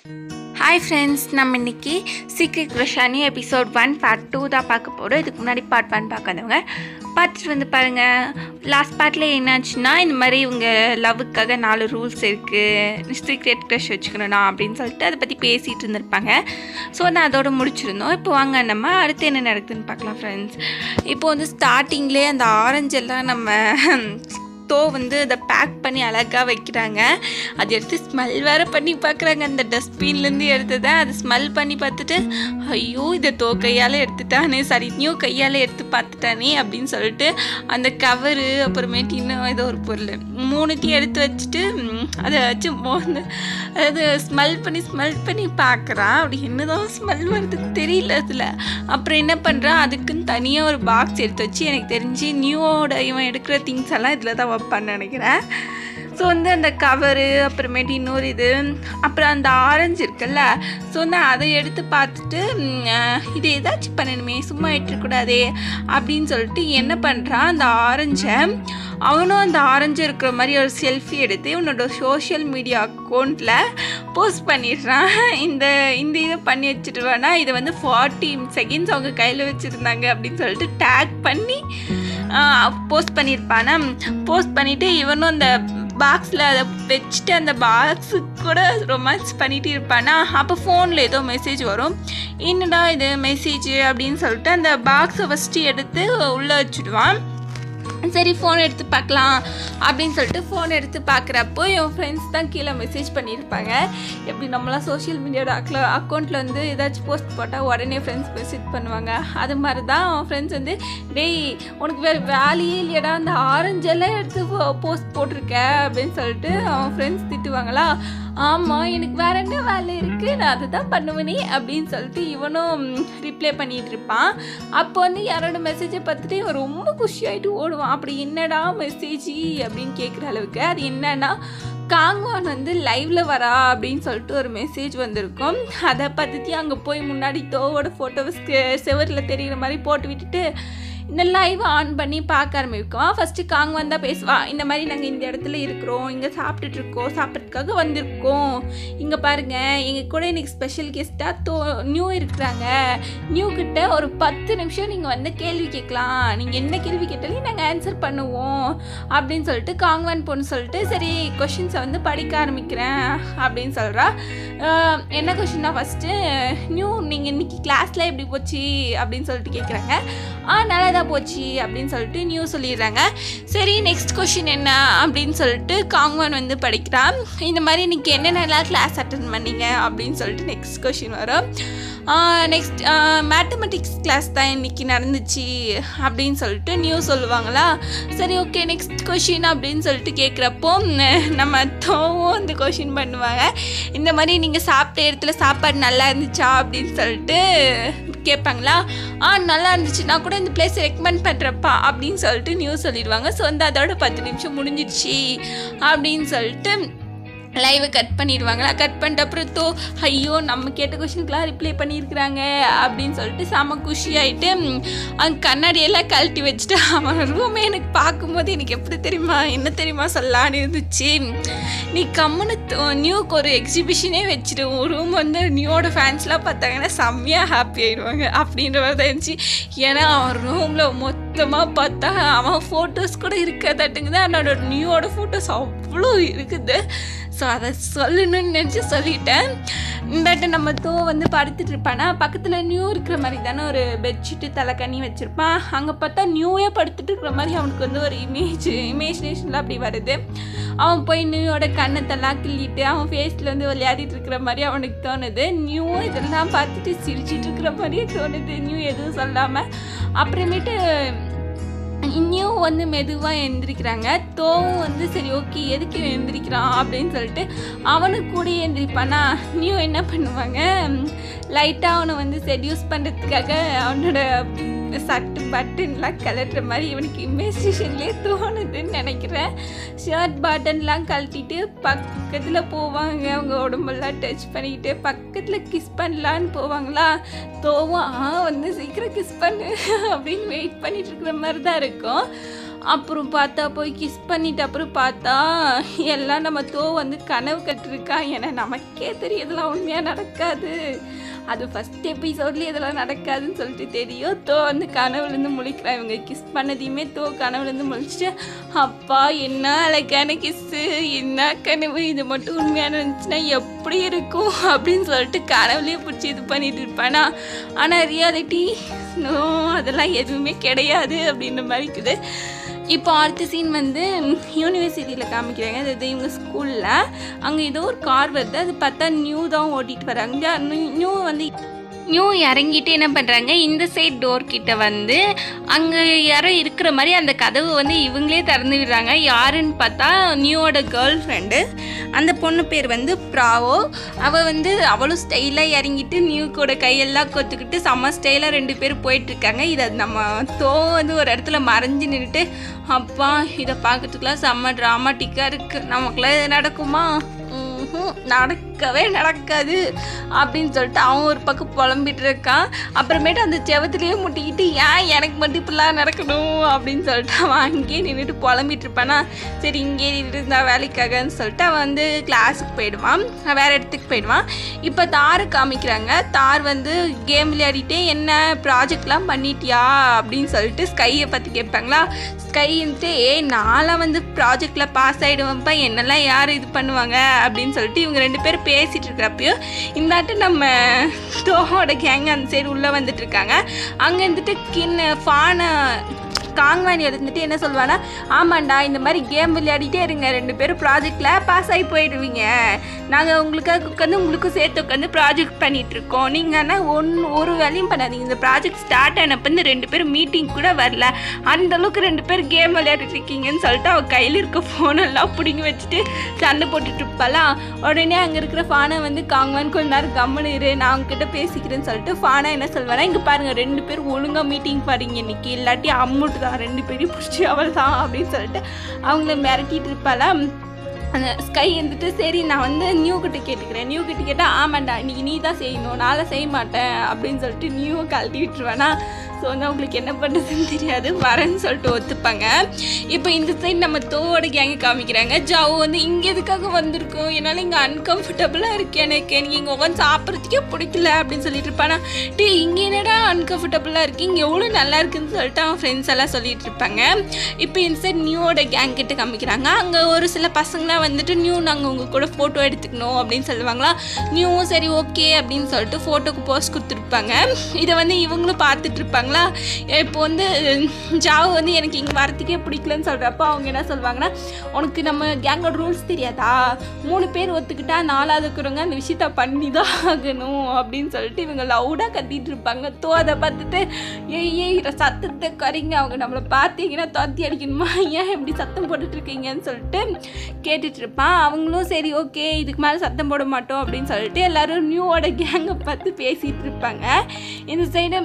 hi friends நம்ம இன்னைக்கு secret க்ரஷானி எபிசோட் ஒன் பார்ட் டூ தான் பார்க்க போகிறோம் இதுக்கு முன்னாடி பார்ட் ஒன் பார்க்காதவங்க பார்த்துட்டு வந்து பாருங்கள் லாஸ்ட் பார்ட்டில் என்னாச்சுன்னா இந்த மாதிரி இவங்க லவ்வுக்காக நாலு ரூல்ஸ் இருக்குது சீக்ரெட் க்ரஷ் வச்சுக்கணும்னா அப்படின்னு சொல்லிட்டு அதை பற்றி பேசிகிட்டு இருந்திருப்பாங்க ஸோ நான் அதோட முடிச்சிருந்தோம் இப்போ வாங்க நம்ம அடுத்து என்ன நடக்குதுன்னு பார்க்கலாம் ஃப்ரெண்ட்ஸ் இப்போ வந்து ஸ்டார்டிங்லேயே அந்த ஆரஞ்செல்லாம் நம்ம தோ வந்து அதை பேக் பண்ணி அழகாக வைக்கிறாங்க அது எடுத்து ஸ்மெல் வேறு பண்ணி பார்க்குறாங்க அந்த டஸ்ட்பின்லேருந்து எடுத்ததை அது ஸ்மெல் பண்ணி பார்த்துட்டு ஐயோ இதை தோ கையால் எடுத்துட்டானே சரி நியூ கையால் எடுத்து பார்த்துட்டானே அப்படின்னு சொல்லிட்டு அந்த கவரு அப்புறமேட்டு இன்னும் ஏதோ ஒரு பொருள் மூணுத்தையும் எடுத்து வச்சுட்டு ம், அதை வச்சு மோந்து அது ஸ்மெல் பண்ணி ஸ்மெல் பண்ணி பார்க்குறான் அப்படி என்னதான் ஸ்மெல் வருதுன்னு தெரியல அதில் அப்புறம் என்ன பண்ணுறான் அதுக்குன்னு தனியாக ஒரு பாக்ஸ் எடுத்து வச்சு எனக்கு தெரிஞ்சு நியூவோட இவன் எடுக்கிற திங்ஸ் எல்லாம் இதில் தான் வைப்பான்னு நினைக்கிறேன் ஸோ வந்து அந்த கவரு அப்புறமேட்டு இன்னொரு இது அப்புறம் அந்த ஆரஞ்சு இருக்குல்ல ஸோ வந்து அதை எடுத்து பார்த்துட்டு ம், அஹ், இது ஏதாச்சும் பண்ணணுமே சும்மா இட்டுக்கூடாதே அப்படின்னு சொல்லிட்டு என்ன பண்ணுறான் அந்த ஆரஞ்சை அவனும் அந்த ஆரஞ்சு இருக்கிற மாதிரி ஒரு செல்ஃபி எடுத்து உன்னோட சோஷியல் மீடியா அக்கௌண்ட்டில் போஸ்ட் பண்ணிடுறான் இந்த இந்த இதை பண்ணி வச்சுட்டுவானா இதை வந்து ஃபார்ட்டி செகண்ட்ஸ் அவங்க கையில் வச்சுருந்தாங்க அப்படின்னு சொல்லிட்டு டேக் பண்ணி போஸ்ட் பண்ணியிருப்பானா போஸ்ட் பண்ணிவிட்டு இவனும் அந்த பாக்ஸில் அதை வச்சுட்டு அந்த பாக்ஸுக்கு கூட ரொமான்ஸ் பண்ணிட்டு இருப்பானா அப்போ ஃபோனில் ஏதோ மெசேஜ் வரும் என்னடா இது மெசேஜ் அப்படின்னு சொல்லிட்டு அந்த பாக்ஸை ஃபஸ்ட்டு எடுத்து உள்ளே வச்சுடுவான் சரி ஃபோன் எடுத்து பார்க்கலாம் அப்படின்னு சொல்லிட்டு ஃபோன் எடுத்து பார்க்குறப்போ என் ஃப்ரெண்ட்ஸ் தான் கீழே மெசேஜ் பண்ணியிருப்பாங்க எப்படி நம்மளாம் சோஷியல் மீடியாவோட அக்ல அக்கௌண்ட்டில் வந்து ஏதாச்சும் போஸ்ட் போட்டால் உடனே ஃப்ரெண்ட்ஸ் மெசேஜ் பண்ணுவாங்க அது மாதிரி தான் அவன் ஃப்ரெண்ட்ஸ் வந்து டேய் உனக்கு வேறு வேலையே இல்லையடா அந்த ஆரஞ்செல்லாம் எடுத்து போஸ்ட் போட்டிருக்க அப்படின்னு சொல்லிட்டு அவன் ஃப்ரெண்ட்ஸ் திட்டுவாங்களா ஆமாம் எனக்கு வேற என்ன வேலை இருக்குது நான் அதை தான் பண்ணுவேனே அப்படின்னு சொல்லிட்டு இவனும் ரிப்ளை பண்ணிட்டு இருப்பான் அப்போ வந்து யாரோட மெசேஜை பார்த்துட்டு இவன் ரொம்ப குஷியாயிட்டு ஓடுவான் அப்படி என்னடா மெசேஜ் அப்படின்னு கேட்குற அளவுக்கு அது என்னன்னா காங்வான் வந்து லைவ்ல வரா அப்படின்னு சொல்லிட்டு ஒரு மெசேஜ் வந்திருக்கும் அதை பார்த்துட்டு அங்கே போய் முன்னாடி தோவோட ஃபோட்டோஸ்க்கு செவரில் தெரிகிற மாதிரி போட்டு விட்டுட்டு இந்த லைவ் ஆன் பண்ணி பார்க்க ஆரம்பிக்கும் ஃபஸ்ட்டு காங் வந்தால் பேசுவா இந்த மாதிரி நாங்கள் இந்த இடத்துல இருக்கிறோம் இங்கே சாப்பிட்டுட்டு இருக்கோம் சாப்பிட்றதுக்காக வந்திருக்கோம் இங்கே பாருங்க எங்கள் கூட இன்னைக்கு ஸ்பெஷல் கெஸ்ட்டாக தோ நியூ இருக்கிறாங்க நியூ கிட்ட ஒரு பத்து நிமிஷம் நீங்கள் வந்து கேள்வி கேட்கலாம் நீங்கள் என்ன கேள்வி கேட்டாலும் நாங்கள் ஆன்சர் பண்ணுவோம் அப்படின்னு சொல்லிட்டு காங்வான் பொண்ணு சொல்லிட்டு சரி கொஷின்ஸை வந்து படிக்க ஆரம்பிக்கிறேன் அப்படின்னு சொல்கிறா என்ன கொஷின்னா ஃபஸ்ட்டு நியூ நீங்கள் இன்னைக்கு கிளாஸில் எப்படி போச்சு அப்படின்னு சொல்லிட்டு கேட்குறாங்க ஆ நல்லா தான் போச்சு அப்படின்னு சொல்லிட்டு நியூ சொல்லிடுறாங்க சரி நெக்ஸ்ட் கொஷின் என்ன அப்படின்னு சொல்லிட்டு காங்வான் வந்து படிக்கிறான் இந்த மாதிரி இன்னைக்கு என்னென்னலாம் கிளாஸ் அட்டன் பண்ணீங்க அப்படின்னு சொல்லிட்டு நெக்ஸ்ட் கொஷின் வரும் நெக்ஸ்ட் மேத்தமெட்டிக்ஸ் கிளாஸ் தான் இன்னைக்கு நடந்துச்சு அப்படின்னு சொல்லிட்டு நியூ சொல்லுவாங்களா சரி ஓகே நெக்ஸ்ட் கொஷின் அப்படின்னு சொல்லிட்டு கேட்குறப்போ நம்ம தோவும் இந்த கொஷின் பண்ணுவாங்க இந்த மாதிரி நீங்கள் சாப்பிட்ட இடத்துல சாப்பாடு நல்லா இருந்துச்சா அப்படின்னு சொல்லிட்டு கேட்பாங்களா ஆ நல்லா இருந்துச்சு நான் கூட இந்த பிளேஸ் ரெக்கமெண்ட் பண்ணுறப்பா அப்படின்னு சொல்லிட்டு நியூஸ் சொல்லிடுவாங்க ஸோ வந்து அதோட பத்து நிமிஷம் முடிஞ்சிடுச்சு அப்படின்னு சொல்லிட்டு லைவை கட் பண்ணிடுவாங்களா கட் பண்ணிட்ட அப்புறம் தோ ஐயோ நம்ம கேட்ட கொஷினுக்குலாம் ரிப்ளை பண்ணியிருக்கிறாங்க அப்படின்னு சொல்லிட்டு செம குஷியாயிட்டு ம், அங்க கண்ணாடியெல்லாம் கழட்டி வச்சுட்டு அவன் ரூமே எனக்கு பார்க்கும்போது எனக்கு எப்படி தெரியுமா என்ன தெரியுமா சொல்லலான்னு இருந்துச்சு நீ கம்முன்னு தோ- நியூக்கு ஒரு எக்ஸிபிஷனே வச்சுட்டு உன் ரூம் வந்து நியூவோட ஃபேன்ஸ்லாம் பார்த்தாங்கன்னா செம்மையாக ஹாப்பி ஆயிடுவாங்க அப்படின்ற மாதிரி தான் இருந்துச்சு ஏன்னா அவன் ரூமில் மொத்தமாக பார்த்தா அவன் ஃபோட்டோஸ் கூட இருக்காதாட்டுங்குது அவனோட நியூவோட ஃபோட்டோஸ் அவ்வளோ இருக்குது ஸோ அதை சொல்லணும்னு நினச்சி சொல்லிட்டேன் பட் நம்ம தோ வந்து படுத்துட்டு இருப்பானா பக்கத்தில் நியூ இருக்கிற மாதிரி தானே ஒரு பெட்ஷீட்டு தலைக்கண்ணி வச்சுருப்பான் அங்கே பார்த்தா நியூவே படுத்துட்டு இருக்கிற மாதிரி அவனுக்கு வந்து ஒரு இமேஜ் இமேஜினேஷனில் அப்படி வருது அவன் போய் நியூயோட கண்ணத்தெல்லாம் கிள்ளிட்டு அவன் ஃபேஸில் வந்து விளையாடிட்டு இருக்கிற மாதிரி அவனுக்கு தோணுது நியூ இதெல்லாம் பார்த்துட்டு சிரிச்சிட்டு இருக்கிற மாதிரியே தோணுது நியூ எதுவும் சொல்லாமல் அப்புறமேட்டு நியூ வந்து மெதுவாக எந்திரிக்கிறாங்க தோவும் வந்து சரி ஓகே எதுக்கு இவன் எந்திரிக்கிறான் அப்படின்னு சொல்லிட்டு அவனுக்கு கூட எந்திரிப்பானா நியூ என்ன பண்ணுவாங்க லைட்டாக அவனை வந்து செடியூஸ் பண்ணுறதுக்காக அவனோட சட்டு பட்டன்லாம் கலட்டுற மாதிரி இவனுக்கு இமேஜினேஷன்லேயே தோணுதுன்னு நினைக்கிறேன் ஷர்ட் பட்டன்லாம் கழட்டிட்டு பக்கத்தில் போவாங்க அவங்க உடம்பெல்லாம் டச் பண்ணிக்கிட்டு பக்கத்தில் கிஸ் பண்ணலான்னு போவாங்களா தோவும் ஆ வந்து சீக்கிரம் கிஸ் பண்ணு அப்படின்னு வெயிட் பண்ணிட்டு இருக்கிற மாதிரி தான் இருக்கும் அப்புறம் பார்த்தா போய் கிஸ் பண்ணிட்டு அப்புறம் பார்த்தா எல்லாம் நம்ம தோ வந்து கனவு கட்டிருக்கா ஏன்னா நமக்கே தெரியும் இதெல்லாம் உண்மையாக நடக்காது அது ஃபஸ்ட் எபிசோட்லேயே இதெல்லாம் நடக்காதுன்னு சொல்லிட்டு தெரியும் தோ வந்து கனவுலேருந்து முழிக்கிறா இவங்க கிஸ் பண்ணதையுமே தோ கனவுலேருந்து முழிச்சிட்டு அப்பா என்ன அழகான கிஸ்ஸு என்ன கனவு இது மட்டும் உண்மையான இருந்துச்சுன்னா எப்படி இருக்கும் அப்படின்னு சொல்லிட்டு கனவுலேயே பிடிச்சி இது பண்ணிட்டு இருப்பானா ஆனால் ரியாலிட்டி நோ அதெல்லாம் எதுவுமே கிடையாது அப்படின்ற மாதிரி இருக்குது இப்போ அடுத்த சீன் வந்து யூனிவர்சிட்டியில் காமிக்கிறாங்க அதாவது இவங்க ஸ்கூலில் அங்கே ஏதோ ஒரு கார் வருது அது பார்த்தா நியூ தான் ஓட்டிட்டு வராங்க நியூ வந்து நியூ இறங்கிட்டு என்ன பண்ணுறாங்க இந்த சைட் டோர் கிட்ட வந்து அங்கே யாரோ இருக்கிற மாதிரி அந்த கதவு வந்து இவங்களே திறந்து விடுறாங்க யாருன்னு பார்த்தா நியூவோட கேர்ள் ஃப்ரெண்டு அந்த பொண்ணு பேர் வந்து ப்ராவோ அவள் வந்து அவளும் ஸ்டைலாக இறங்கிட்டு நியூ கூட கையெல்லாம் கொத்துக்கிட்டு செம்ம ஸ்டைலாக ரெண்டு பேரும் போயிட்டுருக்காங்க இதை நம்ம தோ வந்து ஒரு இடத்துல மறைஞ்சு நின்றுட்டு அப்பா இதை பார்க்கறதுக்குலாம் செம்ம ட்ராமாட்டிக்காக இருக்குது நமக்குலாம் இது நடக்குமா ம்ஹும், நடக்கவே நடக்காது அப்படின்னு சொல்லிட்டு அவன் ஒரு பக்கம் புலம்பிட்டு இருக்கான் அப்புறமேட்டு அந்த செவத்துலேயே முட்டிக்கிட்டு ஏன் எனக்கு மட்டும் இப்படிலாம் நடக்கணும் அப்படின்னு சொல்லிட்டு அவன் அங்கேயே நின்றுட்டு புலம்பிட்டு இருப்பானா சரி இங்கே இருந்தா வேலைக்காகன்னு சொல்லிட்டு அவன் வந்து கிளாஸுக்கு போயிடுவான் வேற இடத்துக்கு போயிடுவான் இப்போ தாரை காமிக்கிறாங்க தார் வந்து கேம் விளையாடிட்டே என்ன ப்ராஜெக்ட்லாம் பண்ணிட்டியா அப்படின்னு சொல்லிட்டு ஸ்கையை பற்றி கேட்பாங்களா ஸ்கை வந்துட்டு ஏ நான்லாம் வந்து ப்ராஜெக்டில் பாஸ் ஆகிடுவேன்ப்பா என்னெல்லாம் யார் இது பண்ணுவாங்க அப்படின்னு சொல்லிட்டு இவங்க ரெண்டு பேரும் பேசிகிட்டு இருக்கிறப்பயோ இந்தாட்டு நம்ம தோஹோட கேங் அந்த சைடு உள்ளே வந்துட்டு இருக்காங்க அங்கே இருந்துட்டு கிண்ண ஃபானை காங்வாணி இருந்துட்டு என்ன சொல்லுவானா ஆமாண்டா இந்த மாதிரி கேம் விளையாடிட்டே இருங்க ரெண்டு பேரும் ப்ராஜெக்டில் பாஸ் ஆகி போயிடுவீங்க நாங்கள் உங்களுக்காக உட்காந்து உங்களுக்கும் சேர்த்து உட்காந்து ப்ராஜெக்ட் பண்ணிட்டு இருக்கோம் நீங்கள் ஆனால் ஒன் ஒரு வேலையும் பண்ணாதீங்க இந்த ப்ராஜெக்ட் ஸ்டார்ட் ஆனப்ப இருந்து ரெண்டு பேரும் மீட்டிங் கூட வரல அந்த அளவுக்கு ரெண்டு பேரும் கேம் விளையாடிட்டு இருக்கீங்கன்னு சொல்லிட்டு அவள் கையில் இருக்க ஃபோனெல்லாம் பிடிங்கி வச்சுட்டு சண்டை போட்டுட்டு இருப்பாளாம் உடனே அங்கே இருக்கிற ஃபானை வந்து காங்குவான்னு கொஞ்ச நேரம் கம்மனு இரு நான் அவங்ககிட்ட பேசிக்கிறேன்னு சொல்லிட்டு ஃபானா என்ன சொல்வானா இங்கே பாருங்கள் ரெண்டு பேரும் ஒழுங்காக மீட்டிங் பாருங்க இன்னைக்கு இல்லாட்டி அம்முட்டு தான் ரெண்டு பேரையும் பிடிச்சி அவள் தான் அப்படின்னு சொல்லிட்டு அவங்கள மிரட்டிட்டு இருப்பாளாம் அந்த ஸ்கை வந்துட்டு சரி நான் வந்து நியூ கிட்ட கேட்டுக்கிறேன் நியூ கிட்ட கேட்டால் ஆமாண்டா இன்னைக்கு நீ தான் செய்யணும் நாளை செய்ய மாட்டேன் அப்படின்னு சொல்லிட்டு நியூவை கழட்டி விட்டுருவேனா ஸோ வந்து அவங்களுக்கு என்ன பண்ணுறதுன்னு தெரியாது வரேன்னு சொல்லிட்டு ஒத்துப்பாங்க இப்போ இந்த சைடு நம்ம தோவோட கேங்க காமிக்கிறாங்க ஜாவோ வந்து இங்கே எதுக்காக வந்திருக்கோம் என்னால் இங்கே அன்கம்ஃபர்டபுளாக இருக்கு எனக்கு எனக்கு இங்கே உட்காந்து சாப்பிட்றதுக்கே பிடிக்கல அப்படின்னு சொல்லிட்டு இருப்பானா டே இங்கே என்னடா அன்கம்ஃபர்டபுளாக இருக்கு இங்கே எவ்வளோ நல்லா இருக்குன்னு சொல்லிட்டு அவன் ஃப்ரெண்ட்ஸ் எல்லாம் சொல்லிட்டு இருப்பாங்க இப்போ இந்த சைடு நியூவோட கேங் கிட்ட காமிக்கிறாங்க அங்கே ஒரு சில பசங்களாம் வந்துட்டு நியூ நாங்கள் உங்கள் கூட ஃபோட்டோ எடுத்துக்கணும் அப்படின்னு சொல்லுவாங்களா நியூவும் சரி ஓகே அப்படின்னு சொல்லிட்டு ஃபோட்டோக்கு போஸ்ட் கொடுத்துருப்பாங்க இதை வந்து இவங்களும் பார்த்துட்டு இருப்பாங்களா இப்போ வந்து ஜாவு வந்து எனக்கு இங்கே வரத்துக்கே பிடிக்கலன்னு சொல்கிறப்ப அவங்க என்ன சொல்லுவாங்கன்னா உனக்கு நம்ம கேங்கோட ரூல்ஸ் தெரியாதா மூணு பேர் ஒத்துக்கிட்டா நாலாவது இருக்கிறவங்க அந்த விஷயத்த பண்ணி தான் ஆகணும் அப்படின்னு சொல்லிட்டு இவங்க லவுடாக கத்திட்டு இருப்பாங்க தோ அதை பார்த்துட்டு ஏய் ஏய் சத்தத்தை குறைங்க அவங்க நம்மளை பார்த்தீங்கன்னா துரத்தி அடிக்கணுமா ஏன் இப்படி சத்தம் போட்டுட்டு இருக்கீங்கன்னு சொல்லிட்டு கேட்டுட்டு இருப்பான் அவங்களும் சரி ஓகே இதுக்கு மேலே சத்தம் போட மாட்டோம் அப்படின்னு சொல்லிட்டு எல்லாரும் நியூவோட கேங்கை பார்த்து பேசிகிட்டு இருப்பாங்க இந்த சைடு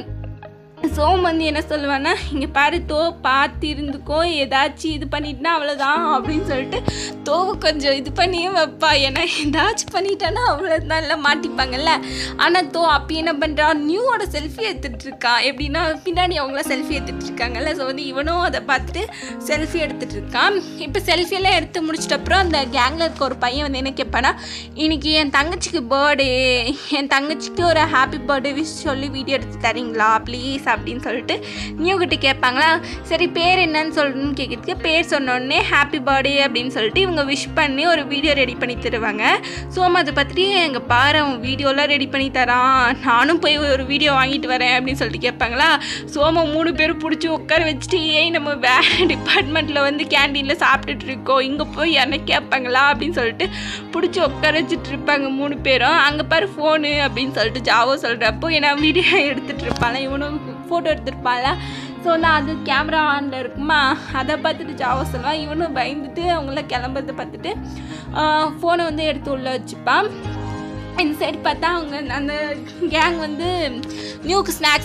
சோம் வந்து என்ன சொல்லுவான்னா இங்கே பாரு தோ பார்த்து இருந்துக்கோ ஏதாச்சும் இது பண்ணிட்டுனா அவ்வளோதான் அப்படின்னு சொல்லிட்டு தோவை கொஞ்சம் இது பண்ணியே வைப்பா ஏன்னா ஏதாச்சும் பண்ணிட்டானா அவ்வளோ நல்லா மாட்டிப்பாங்கல்ல ஆனால் தோ அப்போ என்ன பண்ணுறா நியூவோட செல்ஃபி எடுத்துகிட்டு இருக்கான் எப்படின்னா பின்னாடி அவங்கள செல்ஃபி எடுத்துகிட்டு இருக்காங்கல்ல ஸோ வந்து இவனும் அதை பார்த்துட்டு செல்ஃபி எடுத்துகிட்டு இருக்கான் இப்போ செல்ஃபியெல்லாம் எடுத்து முடிச்சிட்ட அப்புறம் அந்த கேங்கில் இருக்க ஒரு பையன் வந்து என்ன கேட்பானா இன்னைக்கு என் தங்கச்சிக்கு பர்த்டே என் தங்கச்சிக்கு ஒரு ஹாப்பி பர்த்டே விஷ் சொல்லி வீடியோ எடுத்து தரீங்களா ப்ளீஸ் அப்படின்னு சொல்லிட்டு நியூ கிட்ட கேட்பாங்களா சரி பேர் என்னன்னு சொல்லணும்னு கேட்கறதுக்கு பேர் சொன்னோடனே ஹாப்பி பர்த்டே அப்படின்னு சொல்லிட்டு இவங்க விஷ் பண்ணி ஒரு வீடியோ ரெடி பண்ணி தருவாங்க ஸோ அதை பற்றி எங்கள் பாரு அவன் வீடியோலாம் ரெடி பண்ணி தரான் நானும் போய் ஒரு வீடியோ வாங்கிட்டு வரேன் அப்படின்னு சொல்லிட்டு கேட்பாங்களா சோமா மூணு பேரும் பிடிச்சி உட்கார வச்சுட்டு ஏய் நம்ம வேறு டிபார்ட்மெண்ட்டில் வந்து கேண்டீனில் சாப்பிட்டுட்டு இருக்கோம் இங்கே போய் யாருன்னா கேட்பாங்களா அப்படின்னு சொல்லிட்டு பிடிச்சி உட்கார வச்சுட்டு இருப்பாங்க மூணு பேரும் அங்கே பாரு ஃபோனு அப்படின்னு சொல்லிட்டு ஜாவோ சொல்கிறப்போ ஏன்னா வீடியோ எடுத்துகிட்டு இருப்பாங்க இவனும் ஃபோட்டோ எடுத்துருப்பான்ல ஸோ நான் அது கேமரா ஆனில் இருக்குமா அதை பார்த்துட்டு ஜாவோ சொல்லுவான் இவனும் பயந்துட்டு அவங்கள கிளம்புறதை பார்த்துட்டு ஃபோனை வந்து எடுத்து உள்ளே வச்சுப்பான் இந்த சைடு பார்த்தா அவங்க அந்த கேங் வந்து நியூக்கு ஸ்நாக்ஸ் எல்லாம் கொடுத்துட்டு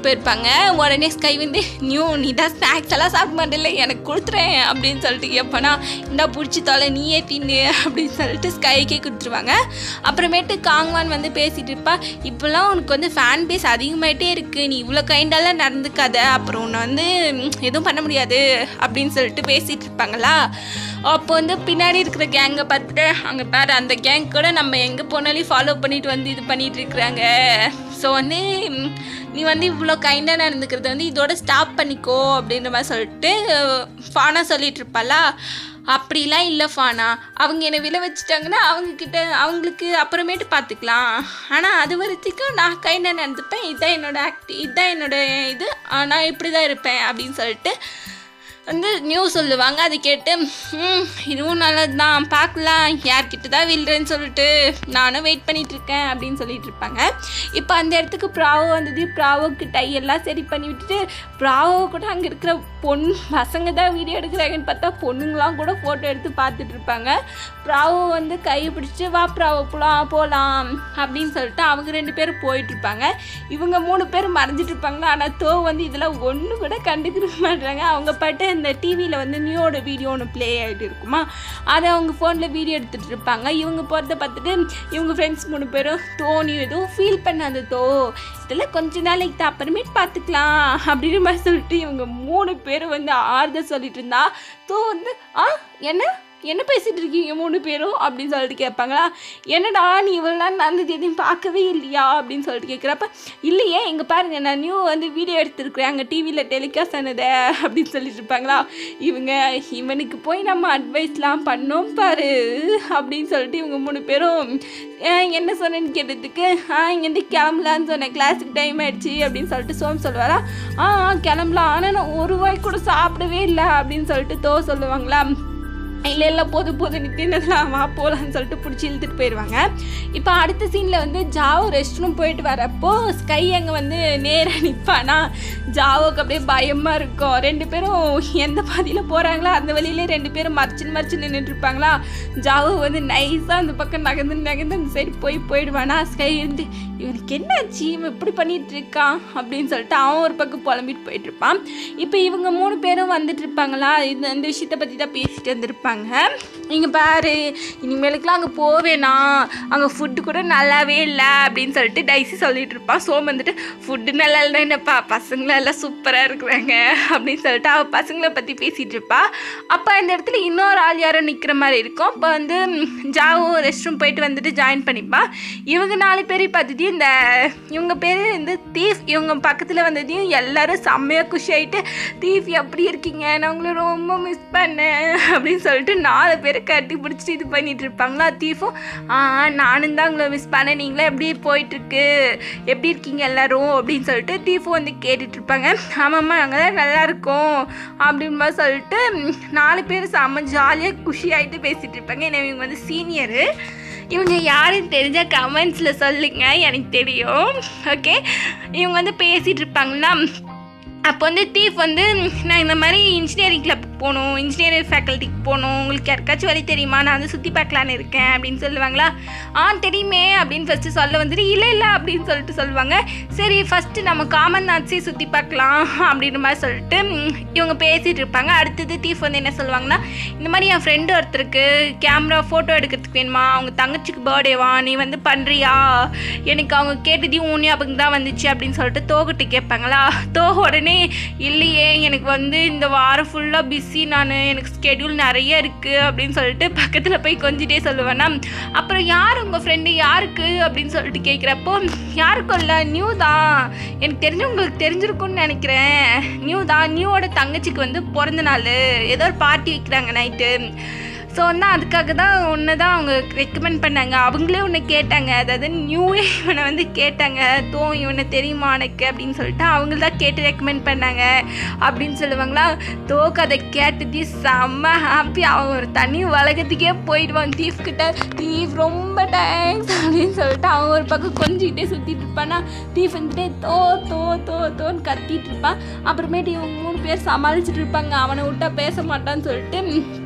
கூப்பிட்டு போயிருப்பாங்க உடனே ஸ்கை வந்து நியூ நீ தான் ஸ்நாக்ஸ் எல்லாம் சாப்பிட மாட்டேல எனக்கு கொடுத்துறேன் அப்படின்னு சொல்லிட்டு கேட்பானா இந்தா பிடிச்சி தொலை நீயே தின்னு அப்படின்னு சொல்லிட்டு ஸ்கைக்கே கொடுத்துருவாங்க அப்புறமேட்டு காங்வான் வந்து பேசிட்டு இருப்பா இப்போல்லாம் உனக்கு வந்து ஃபேன் பேஸ் அதிகமாயிட்டே இருக்குது நீ இவ்வளோ கைண்டாலாம் நடந்துக்காத அப்புறம் உன்னை வந்து ம், எதுவும் பண்ண முடியாது அப்படின்னு சொல்லிட்டு பேசிகிட்டு இருப்பாங்களா அப்போ வந்து பின்னாடி இருக்கிற கேங்கை பார்த்துட்டு அங்கே பாரு அந்த கேங் கூட நம்ம எங்கே போனாலும் ஃபாலோ பண்ணிட்டு வந்து இது பண்ணிட்டு இருக்கிறாங்க ஸோ வந்து ம், நீ வந்து இவ்வளோ கைண்டாக நடந்துக்கிறத வந்து இதோட ஸ்டாப் பண்ணிக்கோ அப்படின்ற மாதிரி சொல்லிட்டு ஃபானா சொல்லிட்டு இருப்பாளா அப்படிலாம் இல்லை ஃபானா அவங்க என்னை விழ வச்சுட்டாங்கன்னா அவங்கக்கிட்ட அவங்களுக்கு அப்புறமேட்டு பார்த்துக்கலாம் ஆனால் அது வரைக்கும் நான் கைண்டாக நடந்துப்பேன் இதுதான் என்னோட ஆக்டி இதுதான் என்னோட இது ஆ, நான் இப்படி தான் இருப்பேன் அப்படின்னு சொல்லிட்டு வந்து நியூஸ் சொல்லுவாங்க அதை கேட்டு ம் இதுவும் நல்லது தான் பார்க்கலாம் யார்கிட்ட தான் வில்றேன்னு சொல்லிட்டு நானும் வெயிட் பண்ணிட்டு இருக்கேன் அப்படின்னு சொல்லிட்டு இருப்பாங்க இப்போ அந்த இடத்துக்கு ப்ராவோ வந்தது ப்ராவோக்கு டை எல்லாம் சரி பண்ணி விட்டுட்டு ப்ராவோ கூட அங்கே இருக்கிற பொண் பசங்க தான் வீடியோ எடுக்கிறாங்கன்னு பார்த்தா பொண்ணுங்களாம் கூட ஃபோட்டோ எடுத்து பார்த்துட்டு இருப்பாங்க ப்ராவோ வந்து கையை பிடிச்சி வா ப்ராவோ போலாம் போகலாம் அப்படின்னு சொல்லிட்டு அவங்க ரெண்டு பேரும் போயிட்டு இருப்பாங்க இவங்க மூணு பேர் மறைஞ்சிட்டு இருப்பாங்க ஆனால் தோ வந்து இதெல்லாம் ஒன்று கூட கண்டுக்கிற மாட்டாங்க அவங்க பாட்டு இந்த டிவியில் வந்து நியூயோட வீடியோ ஒன்று ப்ளே ஆகிட்டு இருக்குமா அதை அவங்க ஃபோனில் வீடியோ எடுத்துகிட்டு இருப்பாங்க இவங்க போகிறத பார்த்துட்டு இவங்க ஃப்ரெண்ட்ஸ் மூணு பேரும் தோணி எதுவும் ஃபீல் பண்ணாத தோ இதெல்லாம் கொஞ்ச நாளைக்கு தான் அப்புறமேட்டு பார்த்துக்கலாம் அப்படின்ற மாதிரி சொல்லிட்டு இவங்க மூணு பேரும் வந்து ஆறுதல் சொல்லிட்டு இருந்தா தோ வந்து ஆ என்ன என்ன பேசிட்டு இருக்கீங்க மூணு பேரும் அப்படின்னு சொல்லிட்டு கேட்பாங்களா என்னடா நீ இவ்வளோ நாள் நடந்தது எதையும் பார்க்கவே இல்லையா அப்படின்னு சொல்லிட்டு கேட்குறப்ப இல்லையே இங்கே பாருங்க நான் நியூ வந்து வீடியோ எடுத்துருக்குறேன் அங்கே டிவியில் டெலிகாஸ்ட் ஆனதை அப்படின்னு சொல்லிட்டு இருப்பாங்களா இவங்க இவனுக்கு போய் நம்ம அட்வைஸ்லாம் பண்ணோம் பாரு அப்படின்னு சொல்லிட்டு இவங்க மூணு பேரும் "ஏன், என்ன சொன்னேன்னு கேட்டதுக்கு ஆ இங்கேருந்து கிளம்பலான்னு சொன்னேன் கிளாஸுக்கு டைம் ஆயிடுச்சு அப்படின்னு சொல்லிட்டு சோம் சொல்லுவாரா ஆ ஆ, கிளம்பலாம் ஆனால் நான் ஒரு வாய் கூட சாப்பிடவே இல்லை அப்படின்னு சொல்லிட்டு தோ சொல்லுவாங்களா இல்லை இல்லை போதும் போதும் நித்தினலாம் வா போகலான்னு சொல்லிட்டு பிடிச்சி இழுத்துட்டு போயிடுவாங்க இப்போ அடுத்த சீனில் வந்து ஜாவோ ரெஸ்ட் ரூம் போயிட்டு வரப்போ ஸ்கை அங்கே வந்து நேராக நிற்பானா ஜாவோக்கு அப்படியே பயமாக இருக்கும் ரெண்டு பேரும் எந்த பாதியில் போகிறாங்களோ அந்த வழியிலே ரெண்டு பேரும் மறைச்சு மறைச்சு நின்றுட்டு இருப்பாங்களா ஜாவோ வந்து நைஸாக அந்த பக்கம் நகர்ந்து நகர்ந்து அந்த சைடு போய் போயிடுவானா ஸ்கை இருந்து இவனுக்கு என்னாச்சு இவன் இப்படி பண்ணிட்டு இருக்கான் அப்படின்னு சொல்லிட்டு அவன் ஒரு பக்கம் புலம்பிட்டு போயிட்டு இருப்பான் இப்போ இவங்க மூணு பேரும் வந்துட்டு இருப்பாங்களா இந்த இந்த விஷயத்தை பற்றி தான் பேசிட்டு வந்திருப்பாங்க இங்கே பாரு இனிமேலுக்குலாம் அங்கே போவேனா அங்கே ஃபுட்டு கூட நல்லாவே இல்லை அப்படின்னு சொல்லிட்டு டைசி சொல்லிட்டு இருப்பான் சோம் வந்துட்டு ஃபுட்டு நல்லா இல்லைன்னா என்னப்பா பசங்களாம் எல்லாம் சூப்பராக இருக்கிறாங்க அப்படின்னு சொல்லிட்டு அவள் பசங்களை பற்றி பேசிகிட்டு இருப்பா அப்போ இந்த இடத்துல இன்னொரு ஆள் யாரோ நிற்கிற மாதிரி இருக்கும் இப்போ வந்து ம், ஜாவோ ரெஸ்ட் ரூம் போயிட்டு வந்துட்டு ஜாயின் பண்ணிப்பா இவங்க நாலு பேரை பார்த்துட்டு இந்த இவங்க பேர் வந்து தீஃப் இவங்க பக்கத்தில் வந்ததையும் எல்லாரும் செம்மையாக குஷி ஆகிட்டு தீஃப் எப்படி இருக்கீங்க நான் உங்களை ரொம்ப மிஸ் பண்ணேன் அப்படின்னு சொல்லிட்டு நாலு பேரை கட்டி பிடிச்சிட்டு இது பண்ணிட்டு இருப்பாங்களா தீஃபும் ஆ நானும் தான் உங்களை மிஸ் பண்ணேன் நீங்களே எப்படி போயிட்டுருக்கு எப்படி இருக்கீங்க எல்லாரும் அப்படின்னு சொல்லிட்டு தீஃபும் வந்து கேட்டுட்டு இருப்பாங்க ஆமாம்மா நாங்கள் தான் நல்லா இருக்கோம் அப்படின்னு மாதிரி சொல்லிட்டு ம், நாலு பேர் செம்ம ஜாலியாக குஷி ஆகிட்டு பேசிகிட்டு இருப்பாங்க ஏன்னா இவங்க வந்து சீனியரு இவங்க யாருன்னு தெரிஞ்சால் கமெண்ட்ஸில் சொல்லுங்க எனக்கு தெரியும் ஓகே இவங்க வந்து பேசிகிட்டு இருப்பாங்கன்னா அப்போ வந்து தீஃப் வந்து நான் இந்த மாதிரி இன்ஜினியரிங் கிளப் போகணும் இன்ஜினியரிங் ஃபேக்கல்ட்டிக்கு போகணும் உங்களுக்கு யாருக்காச்சும் வழி தெரியுமா நான் வந்து சுற்றி பார்க்கலான்னு இருக்கேன் அப்படின்னு சொல்லுவாங்களா ஆ தெரியுமே அப்படின்னு ஃபஸ்ட்டு சொல்ல வந்துட்டு இல்லை இல்லை அப்படின்னு சொல்லிட்டு சொல்லுவாங்க சரி ஃபஸ்ட்டு நம்ம காமன் ஆட்சியை சுற்றி பார்க்கலாம் அப்படின்ற மாதிரி சொல்லிட்டு ம், இவங்க பேசிகிட்டு இருப்பாங்க அடுத்தது தீஃப் வந்து என்ன சொல்லுவாங்கன்னா இந்த மாதிரி என் ஃப்ரெண்டு ஒருத்தருக்கு கேமரா ஃபோட்டோ எடுக்கிறதுக்கு வேணுமா அவங்க தங்கச்சிக்கு பர்த்டேவா நீ வந்து பண்ணுறியா எனக்கு அவங்க கேட்டதையும் உன் ஞாபகம் தான் வந்துச்சு அப்படின்னு சொல்லிட்டு தோகிட்ட கேட்பாங்களா தோ உடனே இல்லையே எனக்கு வந்து இந்த வாரம் ஃபுல்லாக பிஸி நான் எனக்கு ஸ்கெடியூல் நிறைய இருக்குது அப்படின்னு சொல்லிட்டு பக்கத்தில் போய் கொஞ்சிட்டே சொல்லுவேன்னா அப்புறம் யார் உங்கள் ஃப்ரெண்டு யாருக்கு அப்படின்னு சொல்லிட்டு கேட்குறப்போ யாருக்கும் இல்லை நியூ தான் எனக்கு தெரிஞ்சு உங்களுக்கு தெரிஞ்சிருக்கும்னு நினைக்கிறேன் நியூ தான் நியூவோட தங்கச்சிக்கு வந்து பிறந்த நாள் ஏதோ ஒரு பார்ட்டி வைக்கிறாங்க நைட்டு ஸோ வந்து அதுக்காக தான் ஒன்று தான் அவங்க ரெக்கமெண்ட் பண்ணாங்க அவங்களே ஒன்று கேட்டாங்க அதாவது நியூவே இவனை வந்து கேட்டாங்க தோ இவனை தெரியுமா உனக்கு அப்படின்னு சொல்லிட்டு அவங்க தான் கேட்டு ரெக்கமெண்ட் பண்ணாங்க அப்படின்னு சொல்லுவாங்களா தோக்கு அதை கேட்டது செம்ம ஹாப்பி அவன் ஒரு தனி உலகத்துக்கே போயிடுவான் தீஃப் கிட்ட தீஃப் ரொம்ப தேங்க்ஸ் அப்படின்னு சொல்லிட்டு அவன் ஒரு பக்கம் கொஞ்சிக்கிட்டே சுற்றிட்டு இருப்பானா தீஃப் வந்துட்டு தோ தோ தோ தோன்னு கத்திட்டு இருப்பான் அப்புறமேட்டு இவங்க மூணு பேர் சமாளிச்சுட்டு இருப்பாங்க அவனை விட்டா பேச மாட்டான்னு சொல்லிட்டு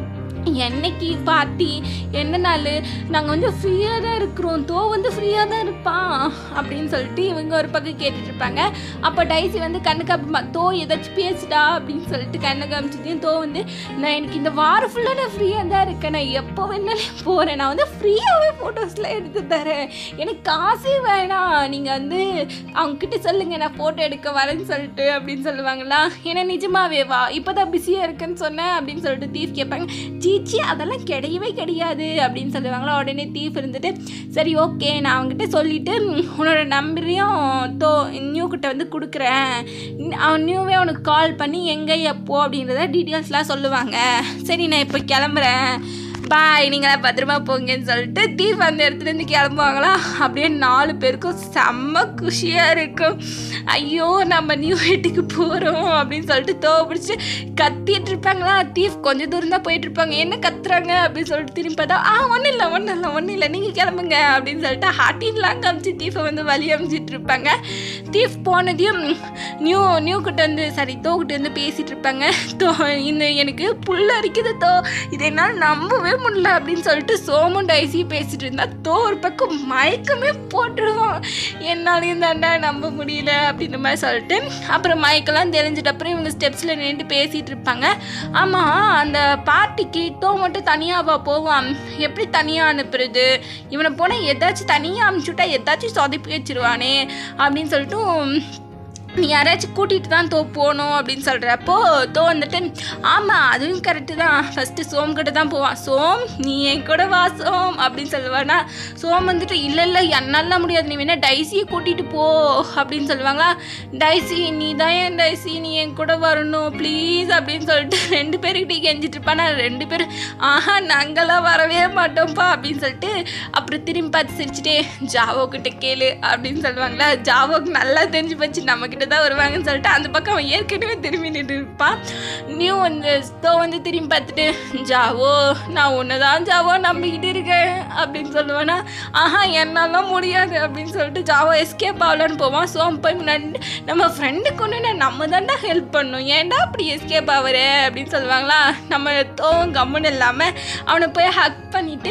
என்னைக்கு பார்ட்டி என்ன நாள் நாங்கள் வந்து ஃப்ரீயாக தான் இருக்கிறோம் தோ வந்து ஃப்ரீயாக தான் இருப்பான் அப்படின்னு சொல்லிட்டு இவங்க ஒரு பக்கம் கேட்டுட்டு இருப்பாங்க அப்போ டைசி வந்து கண்ணு காப்பி தோ ஏதாச்சும் பேசுடா அப்படின்னு சொல்லிட்டு கண்ணை காமிச்சதையும் தோ வந்து நான் எனக்கு இந்த வாரம் ஃபுல்லாக நான் ஃப்ரீயாக தான் இருக்கேன் நான் எப்போ வேணாலும் போகிறேன் நான் வந்து ஃப்ரீயாகவே ஃபோட்டோஸ்லாம் எடுத்து தரேன் எனக்கு காசே வேணாம் நீங்கள் வந்து அவங்கக்கிட்ட சொல்லுங்கள் நான் ஃபோட்டோ எடுக்க வரேன்னு சொல்லிட்டு அப்படின்னு சொல்லுவாங்களா ஏன்னா நிஜமாவே வா இப்போ தான் பிஸியாக இருக்குன்னு சொன்னேன் அப்படின்னு சொல்லிட்டு தீஃப் கேட்பாங்க சீச்சி அதெல்லாம் கிடையவே கிடையாது அப்படின்னு சொல்லுவாங்களா உடனே தீஃப் இருந்துட்டு சரி ஓகே நான் அவங்ககிட்ட சொல்லிவிட்டு உன்னோட நம்பரையும் தோ நியூ கிட்ட வந்து கொடுக்குறேன் அவன் நியூவே உனக்கு கால் பண்ணி எங்கே எப்போ அப்படின்றத டீட்டெயில்ஸ்லாம் சொல்லுவாங்க சரி நான் இப்போ கிளம்புறேன் பாய் நீங்களாம் பத்திரமா போங்கன்னு சொல்லிட்டு தீப் அந்த இடத்துலேருந்து கிளம்புவாங்களா அப்படியே நாலு பேருக்கும் செம்ம குஷியாக இருக்கும் ஐயோ நம்ம நியூ வீட்டுக்கு போகிறோம் அப்படின்னு சொல்லிட்டு தோ பிடிச்சி கத்திட்டு இருப்பாங்களா தீப் கொஞ்சம் தூரம் தான் போயிட்டு இருப்பாங்க என்ன கத்துறாங்க அப்படின்னு சொல்லிட்டு திரும்பி பார்த்தா ஆ ஒன்றும் இல்லை ஒன்றும் இல்லை ஒன்றும் இல்லை நீங்கள் கிளம்புங்க அப்படின்னு சொல்லிட்டு ஹாட்டின்லாம் காமிச்சு தீஃபை வந்து வழி அமைச்சிட்டு இருப்பாங்க தீஃப் போனதையும் நியூ நியூ கிட்ட வந்து சாரி தோ கிட்ட வந்து பேசிட்டு இருப்பாங்க தோ இந்த எனக்கு புல் அரிக்குது தோ இதை என்னால் நம்பவே முடியல அப்படின்னு சொல்லிட்டு சோமும் டைசி பேசிட்டு இருந்தா தோ ஒரு பக்கம் மயக்கமே போட்டுருவோம் என்னாலையும் தாண்டா நம்ப முடியல அப்படின்ற மாதிரி சொல்லிட்டு அப்புறம் மயக்கெல்லாம் தெரிஞ்சிட்ட அப்புறம் இவங்க ஸ்டெப்ஸில் நின்று பேசிட்டு இருப்பாங்க ஆமாம் அந்த பார்ட்டிக்கு தோ மட்டும் தனியாவா போவான் எப்படி தனியாக அனுப்புறது இவனை போனால் ஏதாச்சும் தனியாக அனுப்பிச்சுட்டா ஏதாச்சும் சொதப்பி வச்சிருவானே அப்படின்னு சொல்லிட்டு நீ யாராச்சும் கூட்டிகிட்டு தான் தோ போகணும் அப்படின்னு சொல்கிறப்போ தோ வந்துட்டு ஆமாம் அதுவும் கரெக்டு தான் ஃபஸ்ட்டு சோம் கிட்ட தான் போவான் சோம் நீ என் கூட வா சோம் அப்படின்னு சொல்லுவானா சோம் வந்துட்டு இல்லை இல்லை என்னால முடியாது நீ வேணா டைஸியை கூட்டிகிட்டு போ அப்படின்னு சொல்லுவாங்களா டைசி நீ தான் என் டைசி நீ என் கூட வரணும் ப்ளீஸ் அப்படின்னு சொல்லிட்டு ரெண்டு பேருக்கிட்டே கெஞ்சிட்டு இருப்பானா ரெண்டு பேரும் ஆஹா நாங்களாம் வரவே மாட்டோம்ப்பா அப்படின்னு சொல்லிட்டு அப்புறம் திரும்பி பார்த்து சிரிச்சுட்டே ஜாவோ கிட்ட கேளு அப்படின்னு சொல்லுவாங்களா ஜாவோக்கு நல்லா தெரிஞ்சு போச்சு நம்மக்கிட்ட தான் வருவாங்கன்னு சொல்லிட்டு அந்த பக்கம் அவன் ஏற்கனவே திரும்பி நின்று இருப்பான் நியூ வந்து தோ வந்து திரும்பி பார்த்துட்டு ஜாவோ நான் ஒன்று தான் ஜாவோ நம்பிக்கிட்டு இருக்கேன் அப்படின்னு சொல்லுவேன்னா ஆஹா என்னாலாம் முடியாது அப்படின்னு சொல்லிட்டு ஜாவோ எஸ்கேப் ஆகலான்னு போவான் ஸோ போய் முன்னாடி நம்ம ஃப்ரெண்டுக்கு ஒன்று நம்ம தாண்டா ஹெல்ப் பண்ணணும் ஏன்டா அப்படி எஸ்கேப் ஆகிற அப்படின்னு சொல்லுவாங்களா நம்ம தோவும் கம்முன்னு இல்லாமல் அவனை போய் ஹக் பண்ணிவிட்டு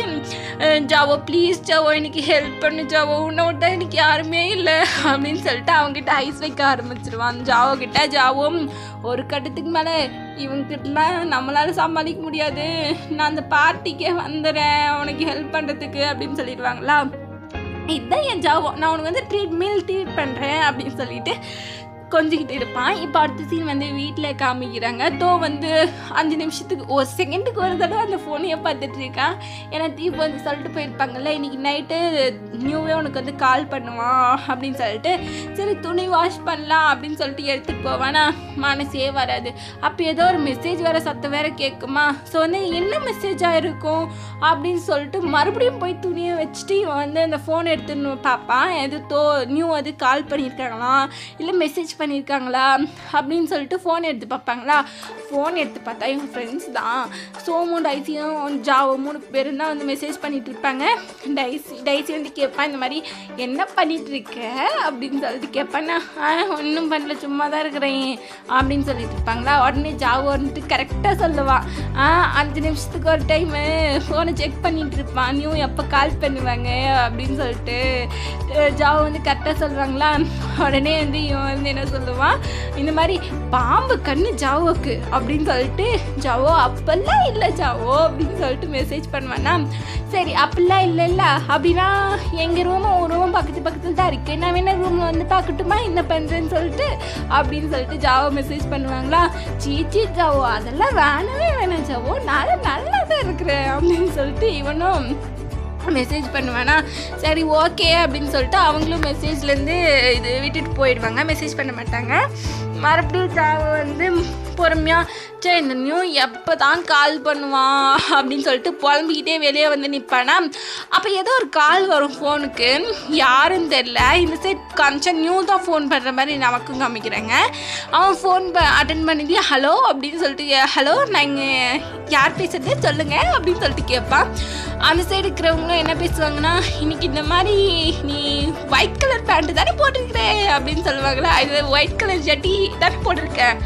ஜாவோ ப்ளீஸ் ஜாவோ எனக்கு ஹெல்ப் பண்ணு ஜாவோ உன்னை விட்டா எனக்கு யாருமே இல்லை அப்படின்னு சொல்லிட்டு அவங்ககிட்ட ஐஸ் வைக்க ஆரம்பிச்சிருவான் ஜாவோ கிட்ட ஜாவும் ஒரு கட்டத்துக்கு மேலே இவங்ககிட்டலாம் நம்மளால சமாளிக்க முடியாது நான் அந்த பார்ட்டிக்கே வந்துடுறேன் உனக்கு ஹெல்ப் பண்ணுறதுக்கு அப்படின்னு சொல்லிடுவாங்களா இதுதான் என் ஜாவோ நான் உனக்கு வந்து ட்ரீட் மீல் ட்ரீட் பண்ணுறேன் அப்படின்னு சொல்லிட்டு கொஞ்சிக்கிட்டு இருப்பான் இப்போ அடுத்த சீன் வந்து வீட்டில் காமிக்கிறாங்க தோ வந்து அஞ்சு நிமிஷத்துக்கு ஒரு செகண்டுக்கு ஒரு தடவை அந்த ஃபோனையே பார்த்துட்டு இருக்கான் ஏன்னா தீப் வந்து சொல்லிட்டு போயிருப்பாங்கல்ல இன்னைக்கு நைட்டு நியூவே உனக்கு வந்து கால் பண்ணுவான் அப்படின்னு சொல்லிட்டு சரி துணி வாஷ் பண்ணலாம் அப்படின்னு சொல்லிட்டு எடுத்துகிட்டு போவானா மனசே வராது அப்போ ஏதோ ஒரு மெசேஜ் வேறு சத்தம் வேறு கேட்குமா ஸோ வந்து என்ன மெசேஜாக இருக்கும் அப்படின்னு சொல்லிட்டு மறுபடியும் போய் துணியை வச்சுட்டு இவன் வந்து அந்த ஃபோன் எடுத்துன்னு பார்ப்பான் எது தோ நியூ அது கால் பண்ணியிருக்காங்களாம் இல்லை மெசேஜ் பண்ணியிருக்காங்களா அப்படின்னு சொல்லிட்டு ஃபோன் எடுத்து பார்ப்பாங்களா ஃபோன் எடுத்து பார்த்தா இவங்க ஃப்ரெண்ட்ஸ் தான் சோமும் டைசியும் ஜாவோ மூணு பேரும் தான் வந்து மெசேஜ் பண்ணிட்டு இருப்பாங்க டைசி டைசி வந்து கேட்பான் இந்த மாதிரி என்ன பண்ணிட்டு இருக்க அப்படின்னு சொல்லிட்டு கேட்பான் ஒன்றும் பண்ணல சும்மா தான் இருக்கிறேன் அப்படின்னு சொல்லிட்டு இருப்பாங்களா உடனே ஜாவோ வந்துட்டு கரெக்டாக சொல்லுவான் ஆ அஞ்சு நிமிஷத்துக்கு ஒரு டைமு ஃபோனை செக் பண்ணிட்டு இருப்பான் நியூ எப்போ கால் பண்ணுவாங்க அப்படின்னு சொல்லிட்டு அஹ் ஜாவோ வந்து கரெக்டாக சொல்லுவாங்களா உடனே வந்து இவன் வந்து என்ன சொல்லுவான் இந்த மாதிரி பாம்பு கண்ணு ஜாவோக்கு அப்படின்னு சொல்லிட்டு ஜாவோ அப்பெல்லாம் இல்லை ஜாவோ அப்படின்னு சொல்லிட்டு மெசேஜ் பண்ணுவானா சரி அப்படிலாம் இல்லை இல்லை அப்படின்னா எங்கள் ரூமும் ஒரு ரூமும் பக்கத்து பக்கத்தில் தான் இருக்குது நான் வேணா ரூமில் வந்து பார்க்கட்டுமா என்ன பண்ணுறேன்னு சொல்லிட்டு அப்படின்னு சொல்லிட்டு ஜாவோ மெசேஜ் பண்ணுவாங்களா சீச்சி ஜாவோ அதெல்லாம் வேணவே வேணாம் ஜாவோ நான் நல்லா தான் இருக்கிறேன் அப்படின்னு சொல்லிட்டு இவனும் மெசேஜ் பண்ணுவேனா சரி ஓகே அப்படின்னு சொல்லிட்டு அவங்களும் மெசேஜ்லேருந்து இது விட்டுட்டு போயிடுவாங்க மெசேஜ் பண்ண மாட்டாங்க மறுபடியும் ஜாவோ வந்து பொறுமையாக சரி இந்த நியூ எப்போ தான் கால் பண்ணுவான் அப்படின்னு சொல்லிட்டு புலம்பிக்கிட்டே வெளியே வந்து நிற்பானா அப்போ ஏதோ ஒரு கால் வரும் ஃபோனுக்கு யாருன்னு தெரில இந்த சைட் காமிச்சா நியூ தான் ஃபோன் பண்ணுற மாதிரி நமக்கும் காமிக்கிறாங்க அவன் ஃபோன் அட்டன் பண்ணி ஹலோ அப்படின்னு சொல்லிட்டு ஹலோ நாங்கள் யார் பேசுறது சொல்லுங்கள் அப்படின்னு சொல்லிட்டு கேட்பான் அந்த சைடு இருக்கிறவங்களும் என்ன பேசுவாங்கன்னா இன்னைக்கு இந்த மாதிரி நீ ஒயிட் கலர் பேண்ட் தானே போட்டிருக்கிற அப்படின்னு சொல்லுவாங்களா இது ஒயிட் கலர் ஜட்டி தானே போட்டிருக்க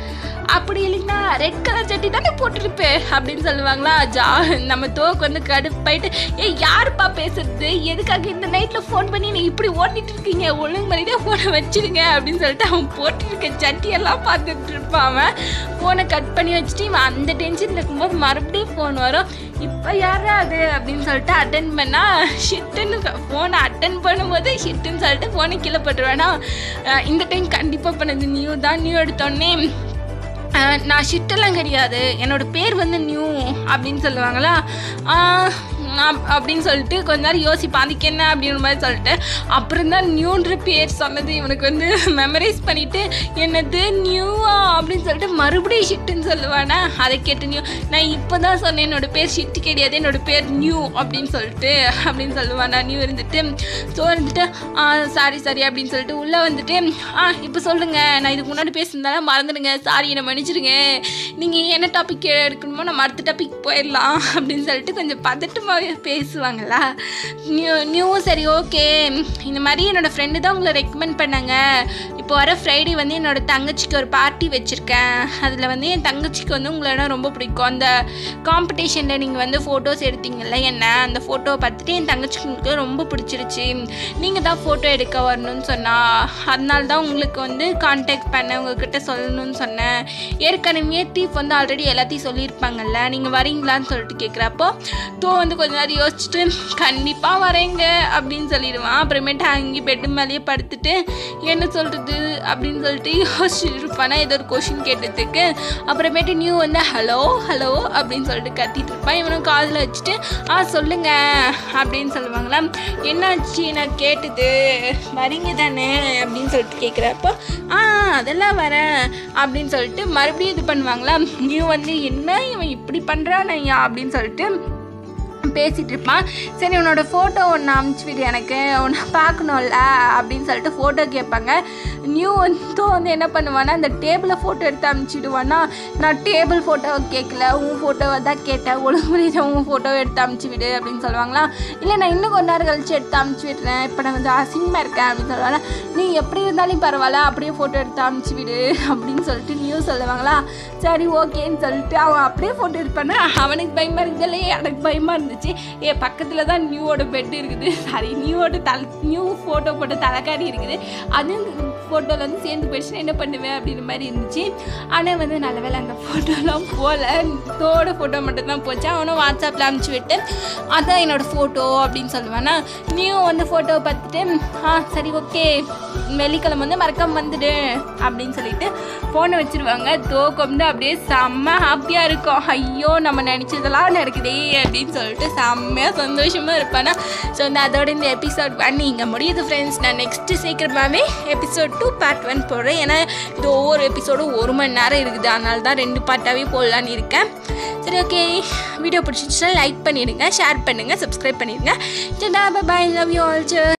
அப்படி இல்லைன்னா ரெட் கலர் சட்டி தானே போட்டிருப்பேன் அப்படின்னு சொல்லுவாங்களா ஜா நம்ம தோக்கு வந்து கடுப்பாயிட்டு ஏ யாருப்பா பேசுறது எதுக்காக இந்த நைட்டில் ஃபோன் பண்ணி நீ இப்படி ஓட்டிட்டு இருக்கீங்க ஒழுங்கு மணிதான் ஃபோனை வச்சிருங்க அப்படின்னு சொல்லிட்டு அவன் போட்டிருக்க சட்டியெல்லாம் பார்த்துட்டு இருப்பான் அவன் ஃபோனை கட் பண்ணி வச்சுட்டு இவன் அந்த டென்ஷன் இருக்கும்போது மறுபடியும் ஃபோன் வரும் இப்போ யாரா அது அப்படின்னு சொல்லிட்டு அட்டன் பண்ணால் ஷிட்டுன்னு ஃபோனை அட்டன் பண்ணும்போது ஷிட்டுன்னு சொல்லிட்டு ஃபோனை கீழே போட்டுருவேனா அஹ் இந்த டைம் கண்டிப்பாக பண்ணது நியூ தான் நியூ எடுத்தோடனே அஹ் நான் ஷிட்டெல்லாம் கிடையாது என்னோட பேர் வந்து நியூ அப்படின்னு சொல்லுவாங்களா ஆஹ் அப்- அப்படின்னு சொல்லிட்டு கொஞ்ச நேரம் யோசிப்பான் அதுக்கு என்ன அப்படின்ற மாதிரி சொல்லிட்டு அப்புறம் தான் நியூன்ற பேர் சொன்னது இவனுக்கு வந்து மெமரைஸ் பண்ணிட்டு என்னது நியூவா அப்படின்னு சொல்லிட்டு மறுபடியும் ஷிட்டுன்னு சொல்லுவானா அதை கேட்டு நியூ நான் இப்போ தான் சொன்னேன் என்னோட பேர் ஷிட்டு கிடையாது என்னோட பேர் நியூ அப்படின்னு சொல்லிட்டு அப்படின்னு சொல்லுவானா நியூ இருந்துட்டு ஸோ இருந்துட்டு சாரி சாரி அப்படின்னு சொல்லிட்டு உள்ளே வந்துட்டு ஆ இப்போ சொல்லுங்க நான் இதுக்கு முன்னாடி பேசியிருந்தாலும் மறந்துடுங்க சாரி என்னை மன்னிச்சிடுங்க நீங்கள் என்ன டாபிக் எடுக்கணுமோ நம்ம அடுத்த டாபிக் போயிடலாம் அப்படின்னு சொல்லிட்டு கொஞ்சம் பதட்டமாகவே பேசுவாங்களா நியூ நியூ சரி ஓகே இந்த மாதிரி என்னோடய ஃப்ரெண்டு தான் உங்களை ரெக்கமெண்ட் பண்ணாங்க இப்போ வர ஃப்ரைடே வந்து என்னோட தங்கச்சிக்கு ஒரு பார்ட்டி வச்சுருக்கேன் அதில் வந்து என் தங்கச்சிக்கு வந்து உங்களோட ரொம்ப பிடிக்கும் அந்த காம்படிஷனில் நீங்கள் வந்து ஃபோட்டோஸ் எடுத்தீங்கல்ல என்ன அந்த ஃபோட்டோவை பார்த்துட்டு என் தங்கச்சிக்கு உங்களுக்கு ரொம்ப பிடிச்சிருச்சு நீங்கள் தான் ஃபோட்டோ எடுக்க வரணும்னு சொன்னா அதனால தான் உங்களுக்கு வந்து காண்டாக்ட் பண்ணேன் உங்ககிட்ட சொல்லணும்னு சொன்னேன் ஏற்கனவே டீஃப் வந்து ஆல்ரெடி எல்லாத்தையும் சொல்லியிருப்பாங்கல்ல நீங்கள் வரீங்களான்னு சொல்லிட்டு கேட்குறப்போ தோ வந்து கொஞ்ச நேரம் யோசிச்சுட்டு கண்டிப்பாக வரேங்க அப்படின்னு சொல்லிடுவான் அப்புறமேட்டு அங்கே பெட்டு மேலேயே படுத்துட்டு என்ன சொல்கிறது அப்படின்னு சொல்லிட்டு யோசிச்சுட்டு இருப்பானா ஏதோ ஒரு கொஷின் கேட்டதுக்கு அப்புறமேட்டு நியூ வந்து ஹலோ ஹலோ அப்படின்னு சொல்லிட்டு கத்திட்டு இருப்பான் இவனும் காதில் வச்சுட்டு ஆ சொல்லுங்க அப்படின்னு சொல்லுவாங்களா என்னாச்சு நான் கேட்டது வரீங்க தானே அப்படின்னு சொல்லிட்டு கேட்குறப்போ ஆ அதெல்லாம் வரேன் அப்படின்னு சொல்லிட்டு மறுபடியும் இது பண்ணுவாங்களா நியூ வந்து என்ன இவன் இப்படி பண்ணுறான் ஐயா அப்படின்னு சொல்லிட்டு பேசிகிட்டு இருப்பான் சரி உன்னோட ஃபோட்டோ ஒன்று அமுச்சு விடு எனக்கு உன்னை பார்க்கணும்ல அப்படின்னு சொல்லிட்டு ஃபோட்டோ கேட்பாங்க நியூ வந்து வந்து என்ன பண்ணுவான்னா அந்த டேபிளை ஃபோட்டோ எடுத்து அமுச்சிடுவான்னா நான் டேபிள் ஃபோட்டோ கேட்கல உன் ஃபோட்டோவை தான் கேட்டேன் ஒழுங்கு உன் ஃபோட்டோவை எடுத்து அமுச்சு விடு அப்படின்னு சொல்லுவாங்களா இல்லை நான் இன்னும் கொஞ்ச நேரம் கழிச்சு எடுத்து அமுச்சு விடுறேன் இப்போ நான் கொஞ்சம் அசிங்கமாக இருக்கேன் அப்படின்னு சொல்லுவாங்க நீ எப்படி இருந்தாலும் பரவாயில்ல அப்படியே ஃபோட்டோ எடுத்து அமுச்சு விடு அப்படின்னு சொல்லிட்டு நியூ சொல்லுவாங்களா சரி ஓகேன்னு சொல்லிட்டு அவன் அப்படியே ஃபோட்டோ எடுப்பானா அவனுக்கு பயமாக இருந்ததுலே எனக்கு பயமாக இருந்துச்சு ஏ பக்கத்தில் தான் நியூவோட பெட் இருக்குது சாரி நியூவோட தலை நியூ ஃபோட்டோ போட்ட தலைக்காரி இருக்குது அதுவும் ஃபோட்டோவில் வந்து சேர்ந்து போயிடுச்சுன்னா என்ன பண்ணுவேன் அப்படின்ற மாதிரி இருந்துச்சு ஆனால் வந்து நல்ல வேளை அந்த ஃபோட்டோலாம் போகல தோட ஃபோட்டோ மட்டும்தான் போச்சு அவனும் வாட்ஸ்அப்பில் அனுப்பிச்சி விட்டு அதான் என்னோட ஃபோட்டோ அப்படின்னு சொல்லுவானா நியூ வந்து ஃபோட்டோவை பார்த்துட்டு ஆ சரி ஓகே வெள்ளிக்கிழமை வந்து மறக்காம வந்துடு அப்படின்னு சொல்லிட்டு ஃபோனை வச்சிருவாங்க தோக்கம் வந்து அப்படியே செம்ம ஹாப்பியாக இருக்கும் ஐயோ நம்ம நினச்சதெல்லாம் நடக்குதே அப்படின்னு சொல்லிட்டு செம்மையாக சந்தோஷமாக இருப்பானா ஸோ வந்து அதோட இந்த எபிசோட் ஒன் இங்கே முடியுது ஃப்ரெண்ட்ஸ் நான் நெக்ஸ்ட்டு சீக்கிரமாகவே எபிசோட் டூ பார்ட் ஒன் போடுறேன் ஏன்னா இது ஒவ்வொரு எபிசோடும் ஒரு மணி நேரம் இருக்குது அதனால தான் ரெண்டு பார்ட்டாகவே போடலான்னு இருக்கேன் சரி ஓகே வீடியோ பிடிச்சிச்சுன்னா லைக் பண்ணிடுங்க ஷேர் பண்ணுங்கள் சப்ஸ்கிரைப் பண்ணிடுங்க பாய் லவ் யூ ஆல்சோ